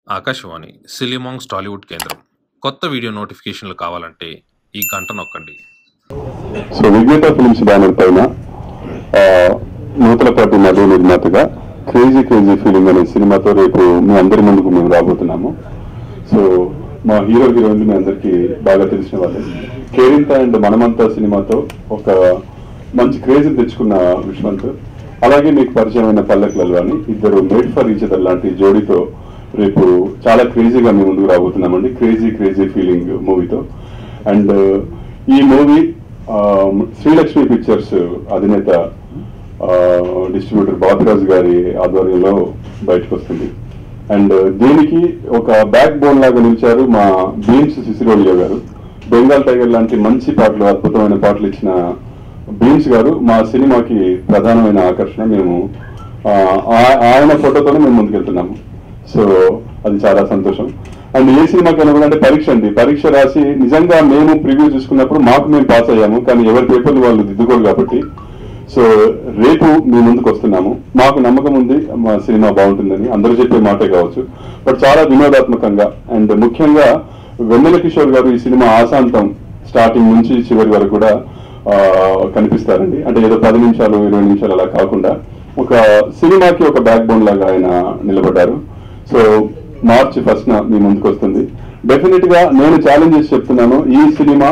ఆకాశవాణి సిలిమాంగ్స్ టాలీవుడ్ కేంద్రం కొత్త వీడియో నోటిఫికేషన్లు కావాలంటే ఈ గంట నొక్కండి సో విజేత ఫిల్మ్స్ బ్యానర్ పైన ఆ, నూతలపాటి మధు నిర్మాతగా క్రేజీ క్రేజీ ఫీలింగ్ అనే సినిమాతో రేపు మీ అందరి ముందుకు మేము రాబోతున్నాము సో మా హీరో హీరోయిన్లు మీ అందరికీ బాగా తెలిసిన వాళ్ళే కేరింత అండ్ మనమంతా సినిమాతో ఒక మంచి క్రేజ్ తెచ్చుకున్న విశ్వంత్ అలాగే మీకు పరిచయమైన పల్లెకలలో అని ఇద్దరు మేడ్ ఫర్ ఈచ్ అదర్ లాంటి జోడీతో రేపు చాలా క్రేజీగా మీ ముందుకు రాబోతున్నామండి క్రేజీ క్రేజీ ఫీలింగ్ మూవీతో అండ్ ఈ మూవీ శ్రీలక్ష్మి పిక్చర్స్ అధినేత డిస్ట్రిబ్యూటర్ బాబిరాజు గారి ఆధ్వర్యంలో బయటకు వస్తుంది అండ్ దీనికి ఒక బ్యాక్ బోన్ లాగా నిలిచారు మా బీమ్స్ సిసిరోలియో గారు బెంగాల్ టైగర్ లాంటి మంచి పాటలు అద్భుతమైన పాటలు ఇచ్చిన బీమ్స్ గారు మా సినిమాకి ప్రధానమైన ఆకర్షణ మేము ఆ, ఆ- ఆయన ఫోటోతోనే మేము ముందుకెళ్తున్నాము సో అది చాలా సంతోషం అండ్ ఏ సినిమాకైనా కూడా అంటే పరీక్ష అండి పరీక్ష రాసి నిజంగా మేము ప్రివ్యూ చూసుకున్నప్పుడు మాకు మేము పాస్ అయ్యాము కానీ ఎవరి పేపర్లు వాళ్ళు దిద్దుకోరు కాబట్టి సో రేపు మీ ముందుకు వస్తున్నాము మాకు నమ్మకం ఉంది మా సినిమా బాగుంటుందని అందరూ చెప్పే మాటే కావచ్చు బట్ చాలా వినోదాత్మకంగా అండ్ ముఖ్యంగా వెన్నెల కిషోర్ గారు ఈ సినిమా ఆశాంతం స్టార్టింగ్ నుంచి చివరి వరకు కూడా ఆ, కనిపిస్తారండి అంటే ఏదో పది నిమిషాలు ఇరవై నిమిషాలు అలా కాకుండా ఒక సినిమాకి ఒక బ్యాక్ బోన్ లాగా ఆయన నిలబడ్డారు సో మార్చి ఫస్ట్ మీ ముందుకు వస్తుంది డెఫినెట్ గా నేను ఛాలెంజ్ చేసి చెప్తున్నాను ఈ సినిమా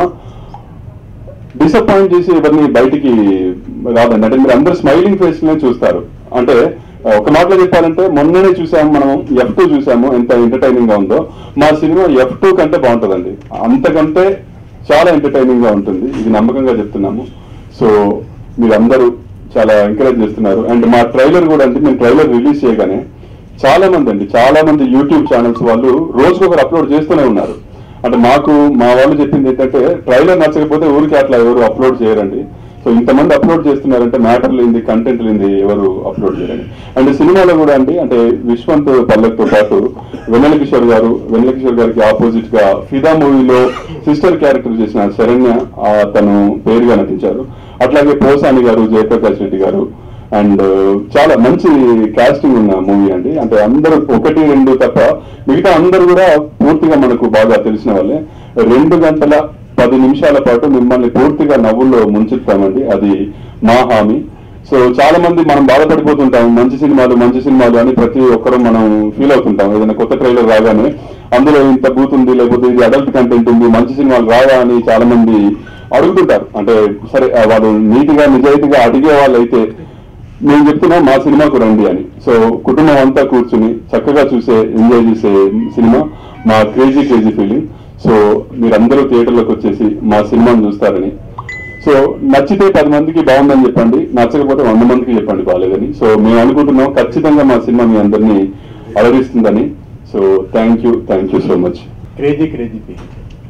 డిసప్పాయింట్ చేసి ఎవరిని బయటికి రాదండి అంటే మీరు అందరు స్మైలింగ్ ఫేస్ నే చూస్తారు అంటే ఆ, ఒక మాటలో చెప్పాలంటే మొన్ననే చూసాము మనం ఎఫ్ టూ చూసాము ఎంత ఎంటర్టైనింగ్ గా ఉందో మా సినిమా ఎఫ్ టూ కంటే బాగుంటుందండి అంతకంటే చాలా ఎంటర్టైనింగ్ గా ఉంటుంది ఇది నమ్మకంగా చెప్తున్నాము సో మీరందరూ చాలా ఎంకరేజ్ చేస్తున్నారు అండ్ మా ట్రైలర్ కూడా అంటే మేము ట్రైలర్ రిలీజ్ చేయగానే చాలా మంది అండి చాలా మంది యూట్యూబ్ ఛానల్స్ వాళ్ళు రోజుకొకరు అప్లోడ్ చేస్తూనే ఉన్నారు అంటే మాకు మా వాళ్ళు చెప్పింది ఏంటంటే ట్రైలర్ నచ్చకపోతే ఊరికి అట్లా ఎవరు అప్లోడ్ చేయరండి సో ఇంతమంది అప్లోడ్ చేస్తున్నారంటే మ్యాటర్ లేనిది కంటెంట్ లేనిది ఎవరు అప్లోడ్ చేయరండి అండ్ సినిమాలో కూడా అండి అంటే విశ్వంత్ పల్లెక్తో పాటు వెన్నెల కిషోర్ గారు వెన్నెల కిషోర్ గారికి ఆపోజిట్ గా ఫిదా మూవీలో సిస్టర్ క్యారెక్టర్ చేసిన శరణ్య ఆ, తను పేరుగా నటించారు అట్లాగే పోసాని గారు జయప్రకాష్ రెడ్డి గారు అండ్ చాలా మంచి కాస్టింగ్ ఉన్న మూవీ అండి అంటే అందరూ ఒకటి రెండు తప్ప మిగతా అందరూ కూడా పూర్తిగా మనకు బాగా తెలిసిన వాళ్ళే రెండు గంటల పది నిమిషాల పాటు మిమ్మల్ని పూర్తిగా నవ్వుల్లో ముంచుతామండి అది మా హామీ సో చాలా మంది మనం బాధపడిపోతుంటాం మంచి సినిమాలు మంచి సినిమాలు అని ప్రతి ఒక్కరూ మనం ఫీల్ అవుతుంటాం ఏదైనా కొత్త ట్రైలర్ రాగానే అందులో ఇంత బూత్ ఉంది లేకపోతే ఇది అడల్ట్ కంటెంట్ ఉంది మంచి సినిమాలు రావా అని చాలా మంది అడుగుతుంటారు అంటే సరే ఆ వాళ్ళు నీతిగా నిజాయితీగా అడిగే వాళ్ళైతే నేను చెప్తున్నా మా సినిమాకు రండి అని సో కుటుంబం అంతా కూర్చుని చక్కగా చూసే ఎంజాయ్ చేసే సినిమా మా క్రేజీ క్రేజీ ఫీలింగ్ సో మీరందరూ థియేటర్లోకి వచ్చేసి మా సినిమాను చూస్తారని సో నచ్చితే పది మందికి బాగుందని చెప్పండి నచ్చకపోతే వంద మందికి చెప్పండి బాగాలేదని సో మేము అనుకుంటున్నాం ఖచ్చితంగా మా సినిమా మీ అందరినీ అలరిస్తుందని so thank you thank you so much crazy crazy feeling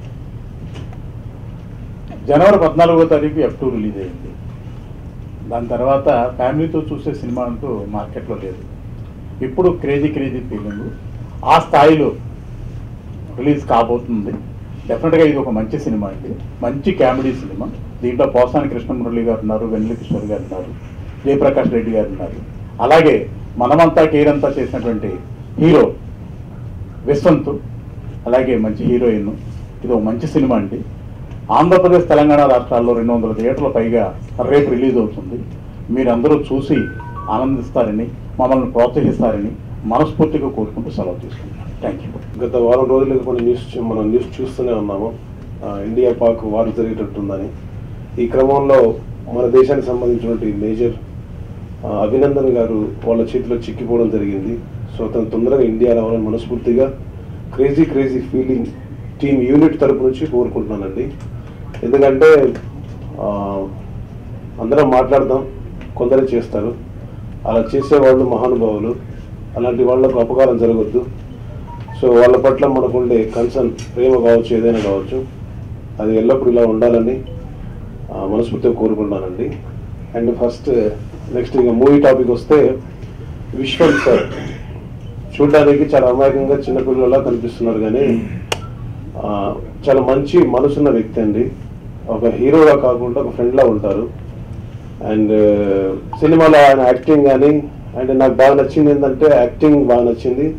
జనవరి పద్నాలుగో తారీఖు ఎఫ్ టూ రిలీజ్ అయింది దాని తర్వాత ఫ్యామిలీతో చూసే సినిమా అంటూ మార్కెట్లో లేదు ఇప్పుడు క్రేజీ క్రేజీ ఫీలింగ్ ఆ స్థాయిలో రిలీజ్ కాబోతుంది డెఫినెట్గా ఇది ఒక మంచి సినిమా అండి మంచి కామెడీ సినిమా దీంట్లో పోసాని కృష్ణమురళి గారు ఉన్నారు వెన్నెల కిషోర్ గారు ఉన్నారు జయప్రకాష్ రెడ్డి గారు ఉన్నారు అలాగే మనమంతా కేరంతా చేసినటువంటి హీరో విశ్వంత్ అలాగే మంచి హీరోయిన్ ఇది ఒక మంచి సినిమా అండి ఆంధ్రప్రదేశ్ తెలంగాణ రాష్ట్రాల్లో రెండు వందల థియేటర్ల పైగా రేపు రిలీజ్ అవుతుంది మీరందరూ చూసి ఆనందిస్తారని మమ్మల్ని ప్రోత్సహిస్తారని మనస్ఫూర్తిగా కోరుకుంటూ సెలవు తీసుకుంటున్నాను థ్యాంక్ యూ గత వారం రోజులుగా కొన్ని న్యూస్ చూ- మనం న్యూస్ చూస్తూనే ఉన్నాము ఆ, ఇండియా పాక్ వార్ జరిగేటట్టుందని ఈ క్రమంలో మన దేశానికి సంబంధించినటువంటి మేజర్ ఆ, అభినందన్ గారు వాళ్ళ చేతిలో చిక్కిపోవడం జరిగింది సో అతను తొందరగా ఇండియా రావాలని మనస్ఫూర్తిగా crazy crazy feeling team unit తరపు నుంచి కోరుకుంటున్నానండి ఎందుకంటే ఆ, అందరం మాట్లాడదాం కొందరే చేస్తారు అలా చేసేవాళ్ళు మహానుభావులు అలాంటి వాళ్ళకు అపకారం జరగద్దు సో వాళ్ళ పట్ల మనకు ఉండే కన్సర్న్ ప్రేమ కావచ్చు ఏదైనా కావచ్చు అది ఎల్లప్పుడూ ఇలా ఉండాలని ఆ, మనస్ఫూర్తిగా కోరుకుంటున్నానండి అండ్ ఫస్ట్ నెక్స్ట్ ఇక మూవీ టాపిక్ వస్తే విశ్వం సార్ చూడడానికి చాలా అమాయకంగా చిన్నపిల్లలా కనిపిస్తున్నారు కానీ ఆ, చాలా మంచి మనసున్న వ్యక్తి అండి ఒక హీరోగా కాకుండా ఒక ఫ్రెండ్లా ఉంటారు అండ్ సినిమాలో ఆయన యాక్టింగ్ కానీ అండ్ నాకు బాగా నచ్చింది ఏంటంటే యాక్టింగ్ బాగా నచ్చింది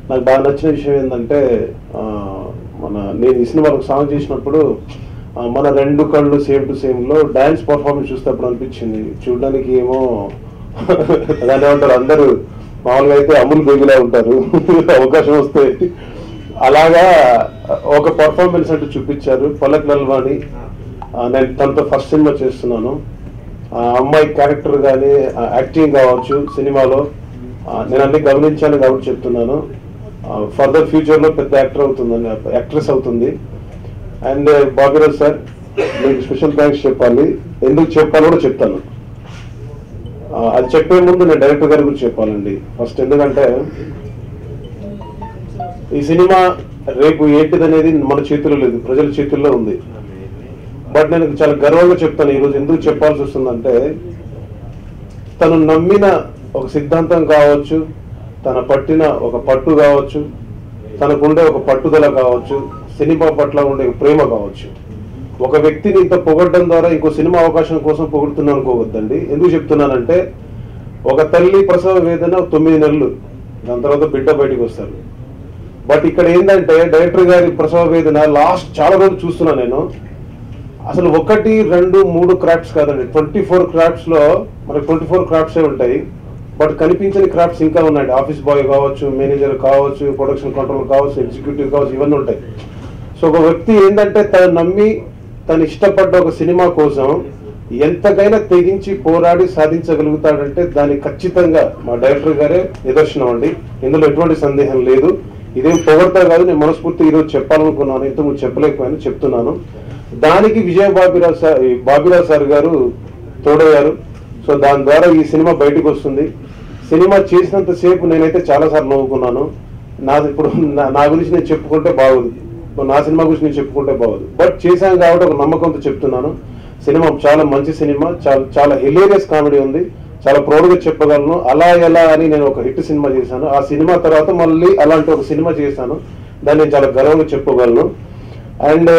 నాకు బాగా నచ్చిన విషయం ఏంటంటే ఆ, మన నేను ఈ సినిమాలో ఒక సాంగ్ చేసినప్పుడు ఆ, మన రెండు కళ్ళు సేమ్ టు సేమ్ లో డాన్స్ పర్ఫార్మెన్స్ చూసేటప్పుడు అనిపించింది చూడడానికి ఏమో దాని ఏమంటారు అందరూ మామూలుగా అయితే అమూల్ బేబీలా ఉంటారు అవకాశం వస్తే అలాగా ఒక పర్ఫార్మెన్స్ అంటూ చూపించారు పలక్ నల్వాణి ఆ, నేను తనతో ఫస్ట్ సినిమా చేస్తున్నాను ఆ అమ్మాయి క్యారెక్టర్ కానీ యాక్టింగ్ కావచ్చు సినిమాలో ఆ, నేను అన్ని గమనించాను కాబట్టి చెప్తున్నాను ఫర్దర్ ఫ్యూచర్ లో పెద్ద యాక్టర్ అవుతుందని యాక్ట్రెస్ అవుతుంది అండ్ బాబీరాజ్ సార్ మీకు స్పెషల్ థ్యాంక్స్ చెప్పాలి ఎందుకు చెప్పాలో కూడా చెప్తాను ఆ, అది చెప్పే ముందు నేను డైరెక్టర్ గారి గురించి చెప్పాలండి ఫస్ట్ ఎందుకంటే ఈ సినిమా రేపు ఏంటిదనేది మన చేతుల్లో లేదు ప్రజల చేతుల్లో ఉంది బట్ నేను చాలా గర్వంగా చెప్తాను ఈరోజు ఎందుకు చెప్పాల్సి వస్తుందంటే తను నమ్మిన ఒక సిద్ధాంతం కావచ్చు తన పట్టిన ఒక పట్టు కావచ్చు తనకుండే ఒక పట్టుదల కావచ్చు సినిమా పట్ల ఉండే ప్రేమ కావచ్చు ఒక వ్యక్తిని ఇంత పొగడ్డం ద్వారా ఇంకో సినిమా అవకాశం కోసం పొగుడుతున్నా అనుకోవద్దండి ఎందుకు చెప్తున్నానంటే ఒక తల్లి ప్రసవ వేదన తొమ్మిది నెలలు దాని తర్వాత బిడ్డ బయటికి వస్తారు బట్ ఇక్కడ ఏంటంటే డైరెక్టర్ గారి ప్రసవ వేదన లాస్ట్ చాలా రోజులు చూస్తున్నా నేను అసలు ఒకటి రెండు మూడు క్రాఫ్ట్స్ కాదండి ట్వంటీ ఫోర్ క్రాఫ్ట్స్ లో మనకి ట్వంటీ ఫోర్ క్రాఫ్ట్స్ ఉంటాయి బట్ కనిపించని క్రాఫ్ట్స్ ఇంకా ఉన్నాయి ఆఫీస్ బాయ్ కావచ్చు మేనేజర్ కావచ్చు ప్రొడక్షన్ కంట్రోల్ కావచ్చు ఎగ్జిక్యూటివ్ కావచ్చు ఇవన్నీ ఉంటాయి సో ఒక వ్యక్తి ఏంటంటే తను నమ్మి తను ఇష్టపడ్డ ఒక సినిమా కోసం ఎంతకైనా తెగించి పోరాడి సాధించగలుగుతాడంటే దానికి ఖచ్చితంగా మా డైరెక్టర్ గారే నిదర్శనం అండి ఇందులో ఎటువంటి సందేహం లేదు ఇదేం పొగడతా కాదు నేను మనస్ఫూర్తి ఈరోజు చెప్పాలనుకున్నాను ఇంతకుముందు చెప్పలేకపోయాను చెప్తున్నాను దానికి విజయ బాబిరాజ్ సార్ ఈ బాబిరాజ్ సార్ గారు తోడయ్యారు సో దాని ద్వారా ఈ సినిమా బయటకు వస్తుంది సినిమా చేసినంత సేపు నేనైతే చాలా సార్లు నవ్వుకున్నాను నా ఇప్పుడు నా- నా గురించి నేను చెప్పుకుంటే బాగుంది నా సినిమా గురించి నేను చెప్పుకుంటే బాగుంది బట్ చేశాను కాబట్టి ఒక నమ్మకంతో చెప్తున్నాను సినిమా చాలా మంచి సినిమా చాలా చాలా హిలేరియస్ కామెడీ ఉంది చాలా ప్రౌడ్గా చెప్పగలను అలా ఎలా అని నేను ఒక హిట్ సినిమా చేశాను ఆ సినిమా తర్వాత మళ్ళీ అలాంటి ఒక సినిమా చేశాను దాన్ని నేను చాలా గర్వంగా చెప్పుకోగలను అండ్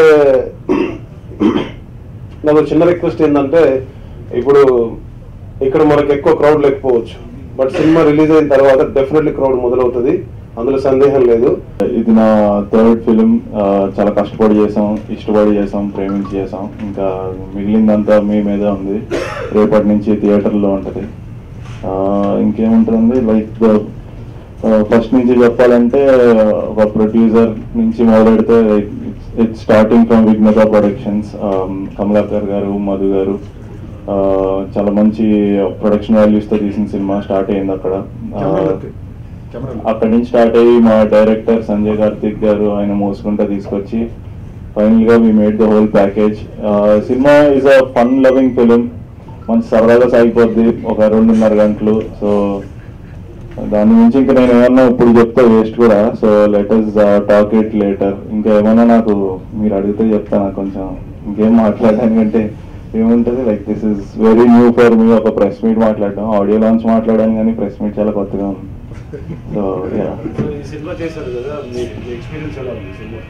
నాకు చిన్న రిక్వెస్ట్ ఏంటంటే ఇప్పుడు ఇక్కడ మనకు ఎక్కువ క్రౌడ్ లేకపోవచ్చు బట్ సినిమా రిలీజ్ అయిన తర్వాత డెఫినెట్లీ క్రౌడ్ మొదలవుతుంది అందులో సందేహం లేదు ఇది నా థర్డ్ ఫిలిం చాలా కష్టపడి చేసాం ఇష్టపడి చేసాం ప్రేమించి చేసాం ఇంకా మిగిలిందంతా మీ మీదే ఉంది రేపటి నుంచి థియేటర్లో ఉంటుంది ఇంకేముంటుంది లైక్ ఫస్ట్ నుంచి చెప్పాలంటే ఒక ప్రొడ్యూసర్ నుంచి మొదలెడితే it's starting from Vighnatha productions Kamalakar గారు మధు గారు ఆ, చాలా మంచి ప్రొడక్షన్ వాల్యూస్తో తీసిన సినిమా స్టార్ట్ అయింది అక్కడ ఆ, అక్కడి నుంచి స్టార్ట్ అయ్యి మా డైరెక్టర్ సంజయ్ కార్తిక్ గారు ఆయన మోసుకుంటా తీసుకొచ్చి ఫైనల్ గా we made the whole package సినిమా is a fun loving film మంచి సరదాగా సాగిపోద్ది ఒక రెండున్నర గంటలు సో దాని నుంచి ఇంకా నేను ఏమన్నా ఇప్పుడు చెప్తే వేస్ట్ కూడా so let's talk it later ఇంకా ఏమైనా నాకు మీరు అడిగితే చెప్తాను కొంచెం ఇంకేం మాట్లాడడానికంటే ఏముంటుంది like this is very new for me ఒక ప్రెస్ మీట్ మాట్లాడడం ఆడియో లాంచ్ మాట్లాడాను కానీ ప్రెస్ మీట్ చాలా కొత్తగా ఉంది సో యా ఈ సినిమా చేశారు కదా మీ ఎక్స్పీరియన్స్ ఎలా ఉంది సినిమా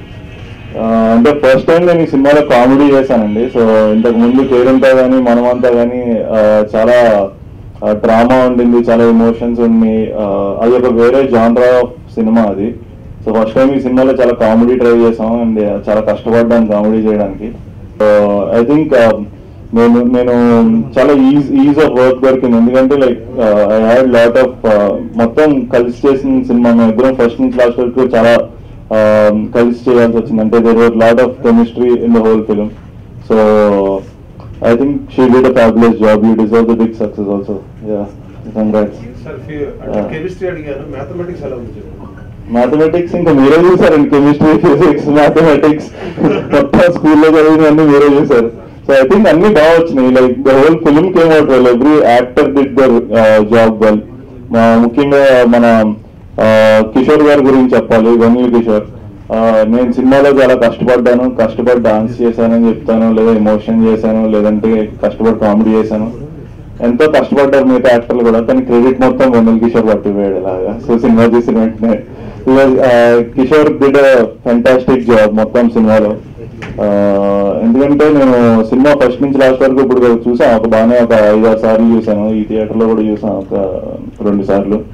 ఆ, అంటే ఫస్ట్ టైం నేను ఈ సినిమాలో కామెడీ చేశానండి సో ఇంతకు ముందు కేరంతా కానీ మనమంతా కానీ ఆ, చాలా డ్రామా ఉండింది చాలా ఎమోషన్స్ ఉన్నాయి ఆ, అది ఒక వేరే జాన్రా ఆఫ్ సినిమా అది సో ఫస్ట్ టైం ఈ సినిమాలో చాలా కామెడీ ట్రై చేసాం అండ్ చాలా కష్టపడ్డాను కామెడీ చేయడానికి ఐ థింక్ నేను నేను చాలా ఈజ్ ఈజ్ ఆఫ్ వర్క్ దొరికింది ఎందుకంటే like I had lot of మొత్తం కలిసి చేసిన సినిమా మేము ఇద్దరం ఫస్ట్ నుంచి లాస్ట్ వరకు చాలా um, కలిసి చేయాల్సి వచ్చింది అంటే there were lot of chemistry in the whole film so I think she did a fabulous job you deserve the big success also ya congrats sir Yeah. Chemistry అడిగాను mathematics ఎలా ఉంది చెప్పండి మ్యాథమెటిక్స్ ఇంకా మీరే చూసారండి కెమిస్ట్రీ ఫిజిక్స్ మ్యాథమెటిక్స్ మొత్తం స్కూల్లో చదివినవన్నీ మీరే చూసారు సో ఐ థింక్ అన్ని బాగా వచ్చినాయి like the whole film came out well every actor did their job well ముఖ్యంగా మన uh, కిషోర్ గారి గురించి చెప్పాలి వెన్నెల కిషోర్ Uh, నేను సినిమాలో చాలా కష్టపడ్డాను కష్టపడి డాన్స్ చేశానని చెప్తాను లేదా ఎమోషన్ చేశాను లేదంటే కష్టపడి కామెడీ చేశాను ఎంతో కష్టపడ్డారు మిగతా యాక్టర్లు కూడా కానీ క్రెడిట్ మొత్తం వెన్నెల కిషోర్ పట్టిపోయాడు అలాగా సో సినిమా చూసిన వెంటనే Because, ఆ, కిషోర్ డిడ్ ఫెంటాస్టిక్ జాబ్ మొత్తం సినిమాలో ఆ, ఎందుకంటే నేను సినిమా ఫస్ట్ నుంచి లాస్ట్ వరకు ఇప్పుడు చూసాను ఒక బాగానే ఒక ఐదారు సార్లు చూసాను ఈ థియేటర్ లో కూడా చూసాను ఒక రెండు సార్లు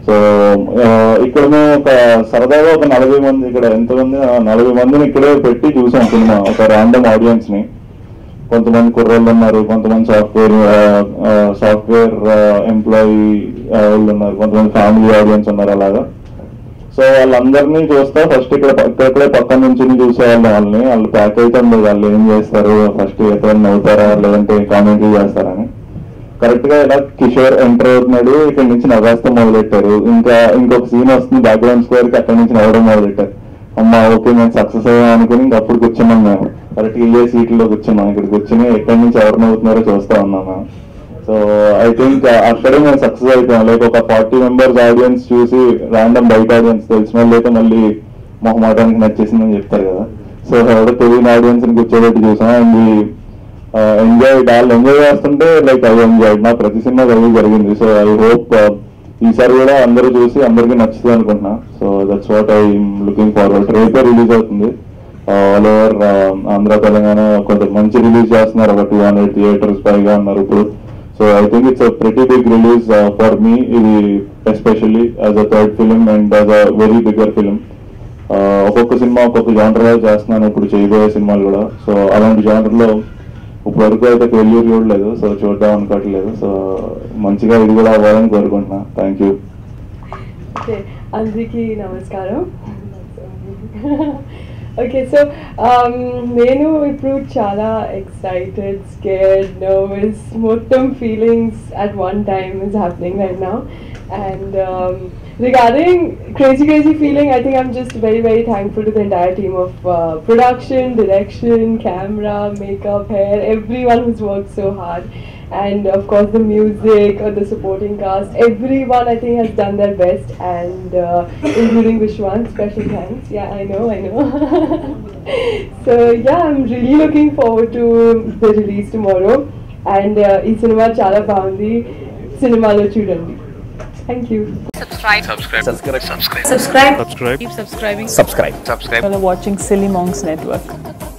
సో ఆ, ఇక్కడ మేము ఒక సరదాగా ఒక నలభై మంది ఇక్కడ ఎంతమంది ఆ, నలభై మందిని ఇక్కడే పెట్టి చూసాం సినిమా ఒక ర్యాండమ్ ఆడియన్స్ ని కొంతమంది కుర్రోళ్ళు ఉన్నారు కొంతమంది సాఫ్ట్వేర్ సాఫ్ట్వేర్ ఎంప్లాయీ వాళ్ళు ఉన్నారు కొంతమంది ఫ్యామిలీ ఆడియన్స్ ఉన్నారు అలాగా సో వాళ్ళందరినీ చూస్తా ఫస్ట్ ఇక్కడ ఇక్కడే పక్కన నుంచి చూసేవాళ్ళం వాళ్ళని వాళ్ళు ప్యాక్ అయితే ఉండదు వాళ్ళు ఏం చేస్తారు ఫస్ట్ ఎక్కడ నవ్వుతారా లేదంటే కామెంటరీ చేస్తారని కరెక్ట్ గా ఇలా కిషోర్ ఎంటర్ అవుతున్నాడు ఇక్కడ నుంచి నవ్వేస్తే మొదలెట్టారు ఇంకా ఇంకొక సీన్ వస్తుంది బ్యాక్గ్రౌండ్ స్కోర్ కి అక్కడ నుంచి నవ్వడం మొదలెట్టారు అమ్మా ఓకే మేము సక్సెస్ అయ్యాం అనుకుని ఇంక అప్పుడు కూర్చున్నాం మేము కరెక్ట్ ఇల్లే సీట్లో కూర్చున్నాం ఇక్కడ కూర్చుని ఎక్కడి నుంచి ఎవరు నవ్వుతున్నారో చూస్తా ఉన్నాం మేము సో ఐ థింక్ అక్కడే మేము సక్సెస్ అయిపోయాం లైక్ ఒక ఫార్టీ మెంబర్స్ ఆడియన్స్ చూసి ర్యాండమ్ బయట ఆడియన్స్ తెలిసిన వాళ్ళు అయితే మళ్ళీ మొహమాటానికి నచ్చేసిందని చెప్తారు కదా సో ఎవడో తెలియని ఆడియన్స్ ని కూర్చోబెట్టి చూసాం అండ్ ఎంజాయ్ వాళ్ళు ఎంజాయ్ చేస్తుంటే లైక్ ఐ ఎంజాయ్ నా ప్రతి సినిమా అదే జరిగింది సో ఐ హోప్ ఈసారి కూడా అందరూ చూసి అందరికీ నచ్చుతుంది అనుకుంటున్నా so that's what I looking forward రేపే రిలీజ్ అవుతుంది ఆల్ ఓవర్ ఆంధ్ర తెలంగాణ కొంత మంచి రిలీజ్ చేస్తున్నారు ఒక టూ హండ్రెడ్ థియేటర్స్ పైగా ఉన్నారు ఇప్పుడు so I think it's pretty big release for me ఇది especially as a third film and as a very bigger film ఒక్కొక్క సినిమా ఒక్కొక్క జానర్ చేస్తున్నాను ఇప్పుడు చేయబోయే సినిమాలు కూడా సో అలాంటి genre లో ఇప్పుడు వరకు అయితే ఫెయిల్యూర్ చూడలేదు సో చూద్దాం అనుకోవట్లేదు సో మంచిగా ఇది కూడా అవ్వాలని కోరుకుంటున్నా థ్యాంక్ యూ ఓకే అందరికీ నమస్కారం ఓకే సో నేను ఇప్పుడు చాలా ఎక్సైటెడ్ స్కేర్డ్ నర్వస్ మొత్తం feelings at one time is happening right now and regarding crazy crazy feeling i think i'm just very very thankful to the entire team of uh, production direction camera makeup hair everyone who's worked so hard and of course the music or the supporting cast everyone i think has done their best and uh, including vishwan special thanks yeah i know i know so yeah i'm really looking forward to the release tomorrow and uh, ఈ సినిమా చాలా బాగుంది సినిమాలో చూడండి thank you subscribe subscribe keep subscribing subscribe while watching silly monks network